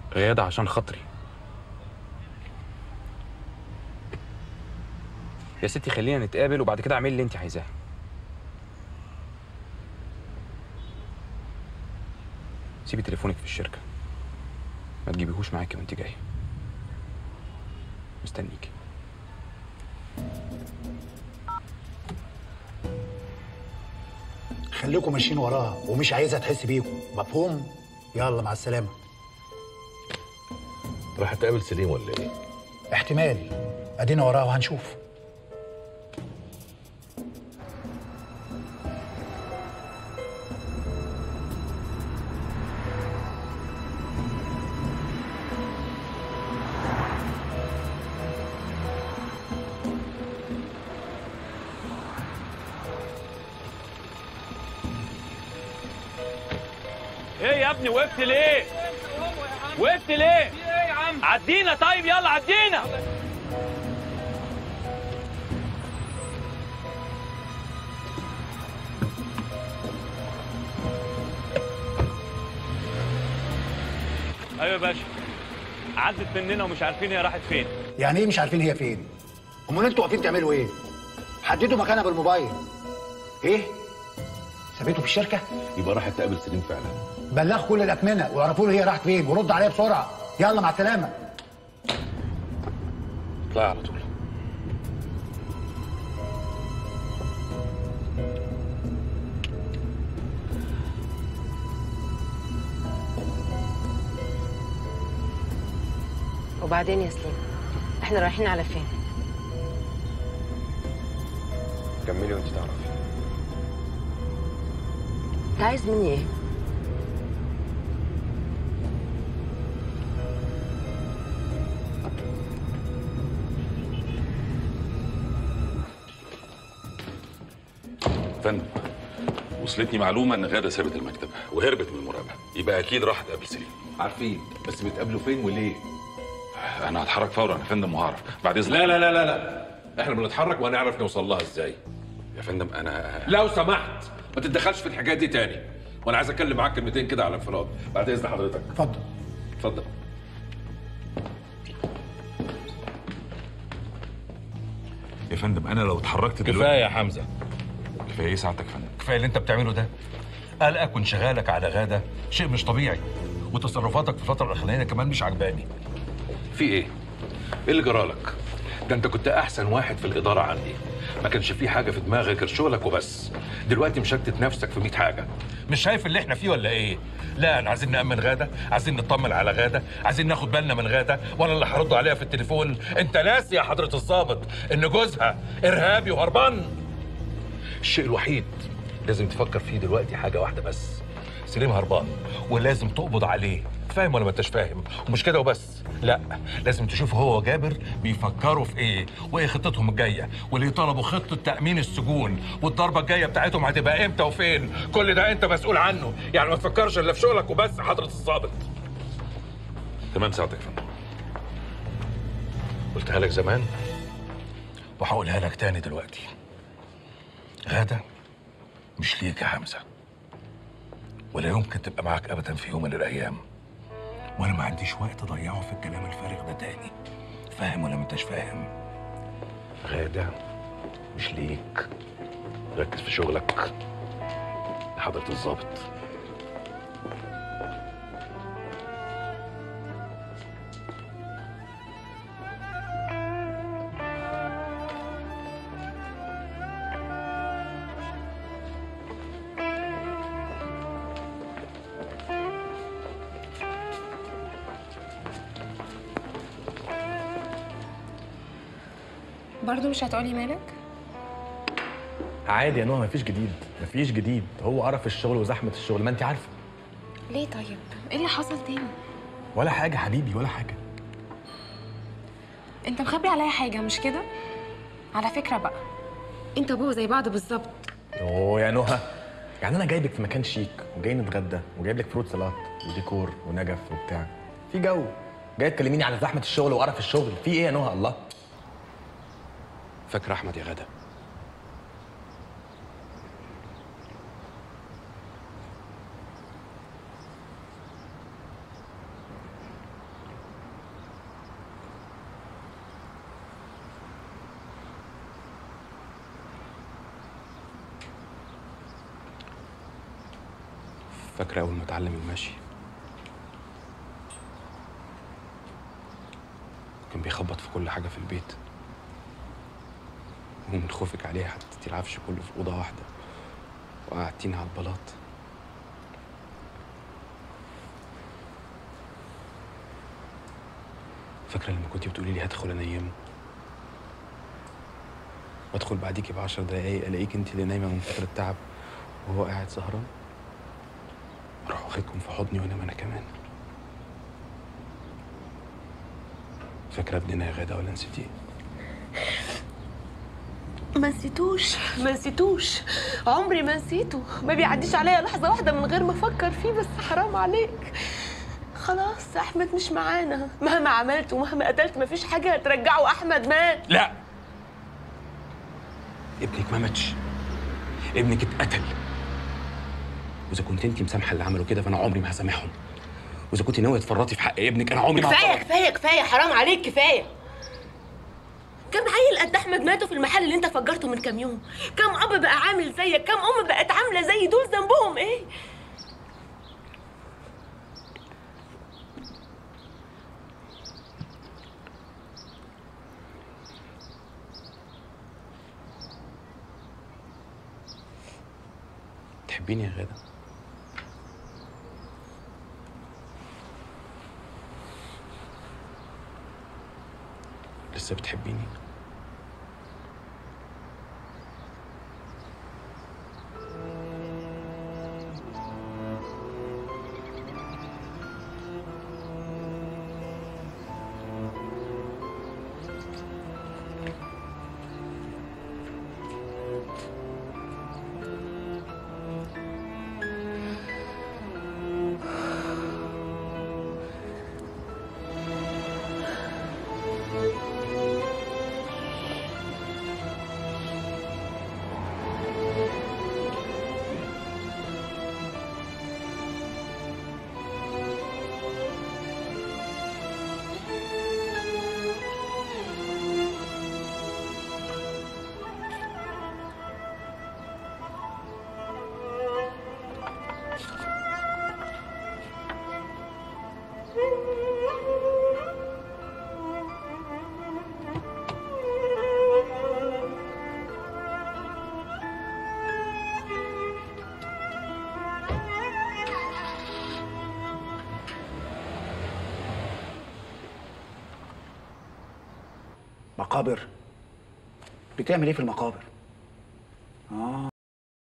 غيادة عشان خاطري يا ستي خلينا نتقابل وبعد كده اعملي اللي انت عايزاه سيبي تليفونك في الشركة ما تجيبيهوش معاكي وانت جاية مستنيكي خليكم ماشيين وراها ومش عايزها تحس بيكم مفهوم يلا مع السلامه راح تقابل سليم ولا ايه؟ احتمال ادينا وراها وهنشوف ايه يا ابني وقفت ليه؟ وقفت ليه؟ عدينا طيب يلا عدينا ايوه يا باشا عدت مننا ومش عارفين هي راحت فين يعني ايه مش عارفين هي فين امال انتوا واقفين تعملوا ايه حددوا مكانها بالموبايل ايه سابته في الشركه يبقى راح تقابل سليم فعلا بلغ كل الاكمنه واعرفوا له هي راحت فين ورد عليا بسرعه يلا مع السلامه اطلعي على طول وبعدين يا سليم احنا رايحين على فين كملي وانت تعرفي انت عايز مني ايه فندم وصلتني معلومه ان غاده سابت المكتب وهربت من المراقبه يبقى اكيد راحت تقابل سليم عارفين بس بتقابلوا فين وليه؟ انا هتحرك فورا يا فندم وهعرف بعد اذنك لا لا لا لا لا احنا بنتحرك وهنعرف نوصل لها ازاي يا فندم انا لو سمحت ما تتدخلش في الحكايه دي تاني وانا عايز اتكلم معاك كلمتين كده على انفراد بعد اذن حضرتك اتفضل اتفضل يا فندم انا لو اتحركت دلوقتي كفايه يا حمزه كفايه ايه ساعتك يا فندم كفايه اللي انت بتعمله ده قلقك وانشغالك على غاده شيء مش طبيعي وتصرفاتك في الفتره الاخرانيه كمان مش عجباني في ايه؟ ايه اللي جرالك؟ ده انت كنت احسن واحد في الاداره عندي ما كانش في حاجه في دماغك غير شغلك وبس دلوقتي مشتت نفسك في 100 حاجه مش شايف اللي احنا فيه ولا ايه لا انا عايزين نامن غاده عايزين نطمن على غاده عايزين ناخد بالنا من غاده وانا اللي هرد عليها في التليفون انت ناسي يا حضره الضابط ان جوزها ارهابي وهربان الشيء الوحيد لازم تفكر فيه دلوقتي حاجه واحده بس سليم هربان ولازم تقبض عليه فاهم ولا ما انتش فاهم ومش كده وبس لا لازم تشوف هو وجابر بيفكروا في ايه وايه خطتهم الجايه واللي طلبوا خطه تامين السجون والضربه الجايه بتاعتهم هتبقى امتى وفين كل ده انت مسؤول عنه يعني ما تفكرش الا في شغلك وبس حضره الضابط تمام ساعتك يا فندم قلتها لك زمان وهقولها لك تاني دلوقتي غاده مش ليك يا حمزه ولا يمكن تبقى معاك ابدا في يوم من الايام وانا ما عنديش وقت اضيعه في الكلام الفارغ ده تاني فاهم ولا ما انتش فاهم غاده مش ليك ركز في شغلك يا حضره الضابط برضه مش هتقولي مالك؟ عادي يا نهى مفيش جديد مفيش جديد هو قرف الشغل وزحمه الشغل ما انت عارفه ليه طيب؟ ايه اللي حصل تاني؟ ولا حاجه حبيبي ولا حاجه انت مخبي عليا حاجة مش كده؟ على فكرة بقى انت وبابا زي بعض بالظبط اوه يا نهى يعني انا جايبك في مكان شيك وجاي نتغدى وجايب لك فروت سلطات وديكور ونجف وبتاع في جو جاي تكلميني على زحمه الشغل وقرف الشغل في ايه يا نهى الله فاكر احمد يا غاده فاكرة أول ما اتعلم المشي كان بيخبط في كل حاجة في البيت ومن خوفك عليه حطيتي العفش كله في أوضة واحدة وقعدتيني على البلاط فاكرة لما كنتي بتقولي لي هدخل أنيمه وادخل بعديكي بعشر دقايق الاقيك انت اللي نايمه من كتر التعب وهو قاعد سهران اروح واخدكم في حضني وانام انا كمان فاكره ابننا يا غاده ولا نسيتيه ما نسيتوش ما نسيتوش عمري ما نسيته ما بيعديش عليا لحظة واحدة من غير ما أفكر فيه بس حرام عليك خلاص أحمد مش معانا مهما عملت ومهما قتلت مفيش حاجة هترجعه أحمد مات لا ابنك ما ماتش ابنك اتقتل واذا كنت انت مسامحه اللي عملوا كده فانا عمري ما هسامحهم واذا كنت ناويه تفرطي في حق ابنك انا عمري ما كفاية هفرط. كفاية كفاية حرام عليك كفاية كم عيل قد أحمد ماتوا في المحل اللي أنت فجرته من كام يوم كم أب بقى عامل زيك كم أم بقت عاملة زي دول ذنبهم إيه تحبيني يا غاده لسه بتحبيني مقابر بتعمل ايه في المقابر اه